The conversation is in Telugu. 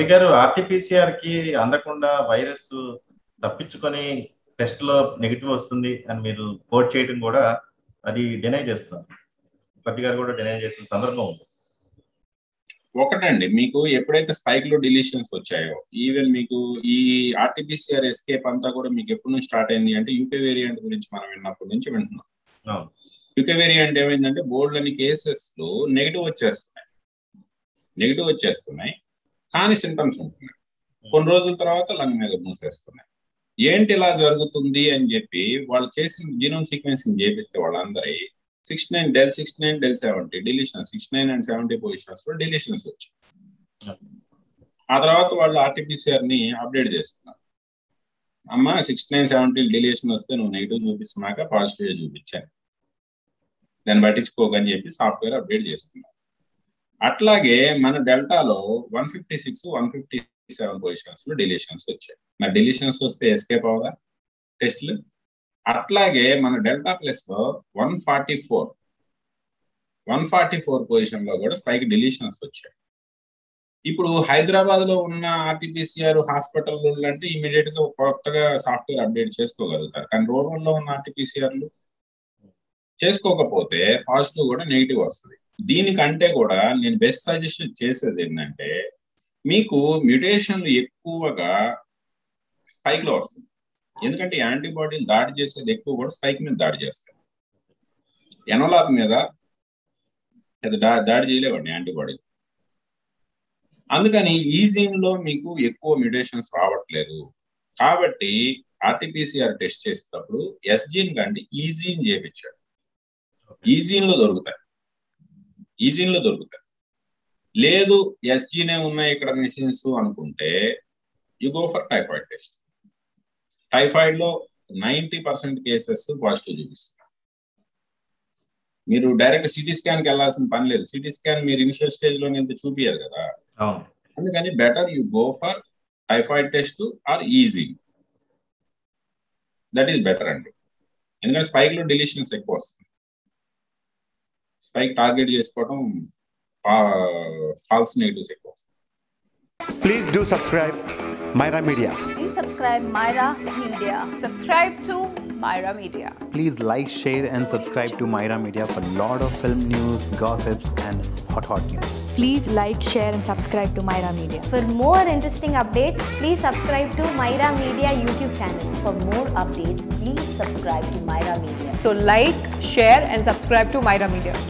గారు ఆర్టీపీసీఆర్ కి అందకుండా వైరస్ తప్పించుకొని టెస్ట్ లో నెగిటివ్ వస్తుంది అని మీరు కోట్ చేయడం కూడా అది డినై చేస్తున్నారు పట్టి గారు కూడా డినై చేసిన సందర్భం ఉంది ఒకటండి మీకు ఎప్పుడైతే స్పైక్ లో డిలీషన్స్ వచ్చాయో ఈవెన్ మీకు ఈ ఆర్టిఫిషియల్ ఎస్కేప్ అంతా కూడా మీకు ఎప్పటి నుంచి స్టార్ట్ అయింది అంటే యూకే వేరియంట్ గురించి మనం విన్నప్పటి నుంచి వింటున్నాం అవును యూకే వేరియంట్ ఏమైందంటే బోల్డ్ అని కేసెస్ లో నెగిటివ్ వచ్చేస్తున్నాయి నెగిటివ్ వచ్చేస్తున్నాయి కానీ సింటమ్స్ ఉంటున్నాయి కొన్ని రోజుల తర్వాత లంగ్ మీద మూసేస్తున్నాయి ఏంటి ఇలా జరుగుతుంది అని చెప్పి వాళ్ళు చేసిన జీనోమ్ సీక్వెన్సింగ్ చేపిస్తే వాళ్ళందరి six nine del six nine del seventy deletion six nine and seventy positions లో డిలీషన్స్ వచ్చాయి ఆ తర్వాత వాళ్ళు ఆర్టీపీసీఆర్ ని అప్డేట్ చేస్తున్నారు అమ్మ సిక్స్ నైన్ సెవెంటీ డిలీషన్ వస్తే నువ్వు నెగిటివ్ చూపించినాక పాజిటివ్ చూపించాను దాన్ని పట్టించుకోకని చెప్పి సాఫ్ట్వేర్ అప్డేట్ చేస్తున్నారు అట్లాగే మన డెల్టాలో one fifty six one fifty seven positions లో డిలీషన్స్ వచ్చాయి మరి డిలీషన్స్ వస్తే ఎస్కేప్ అవదా టెస్ట్లు అట్లాగే మన డెల్టా ప్లస్ లో one forty four one forty four position లో కూడా స్పైక్ డిలీషన్స్ వచ్చాయి ఇప్పుడు హైదరాబాద్ లో ఉన్న ఆర్టీపీసీఆర్ హాస్పిటల్ అంటే ఇమీడియట్ గా కొత్తగా సాఫ్ట్వేర్ అప్డేట్ చేసుకోగలుగుతారు కానీ రూరల్ లో ఉన్న ఆర్టీపీసీఆర్లు చేసుకోకపోతే పాజిటివ్ కూడా నెగిటివ్ వస్తుంది దీనికంటే కూడా నేను బెస్ట్ సజెషన్ చేసేది ఏంటంటే మీకు మ్యూటేషన్లు ఎక్కువగా స్పైక్ లో వస్తుంది ఎందుకంటే యాంటీబాడీలు దాడి చేసేది ఎక్కువ కూడా స్పైక్ మీద దాడి చేస్తాయి ఎనోలాగ్ మీద దాడి చేయలేవండి యాంటీబాడీ అందుకని ఈ జీన్ లో మీకు ఎక్కువ మ్యూటేషన్స్ రావట్లేదు కాబట్టి ఆర్టీపీసీఆర్ టెస్ట్ చేసేటప్పుడు ఎస్ జీన్ కంటే ఈ జీన్ చేపించాడు ఈ జీన్ లో దొరుకుతాయి ఈ జీన్ లో దొరుకుతాయి లేదు ఎస్జీనే ఉన్నాయి ఇక్కడ మెషిన్స్ అనుకుంటే you go for typhoid test typhoid లో నైంటీ పర్సెంట్ కేసెస్ పాజిటివ్ చూపిస్తున్నారు మీరు డైరెక్ట్ సిటీ స్కాన్ కి వెళ్ళాల్సిన పని లేదు సిటీ స్కాన్ మీరు ఇనిషియల్ స్టేజ్ లో వెళ్తే చూపించారు కదా అవును అందుకని better you go for typhoid test or easy that is better అండి ఎందుకంటే స్పైక్ లో డిలీషన్స్ ఎక్కువ వస్తుంది స్పైక్ టార్గెట్ చేసుకోవడం ఫాల్స్ నెగిటివ్స్ ఎక్కువ వస్తుంది Please do subscribe Myra Media. Please subscribe Myra Media. Subscribe to Myra Media. Please like, share, and subscribe to Myra Media for lot of film news, gossips, and hot hot news. Please like, share, and subscribe to Myra Media. For more interesting updates, please subscribe to Myra Media YouTube channel. For more updates, please subscribe to Myra Media. So like, share and subscribe to Myra Media.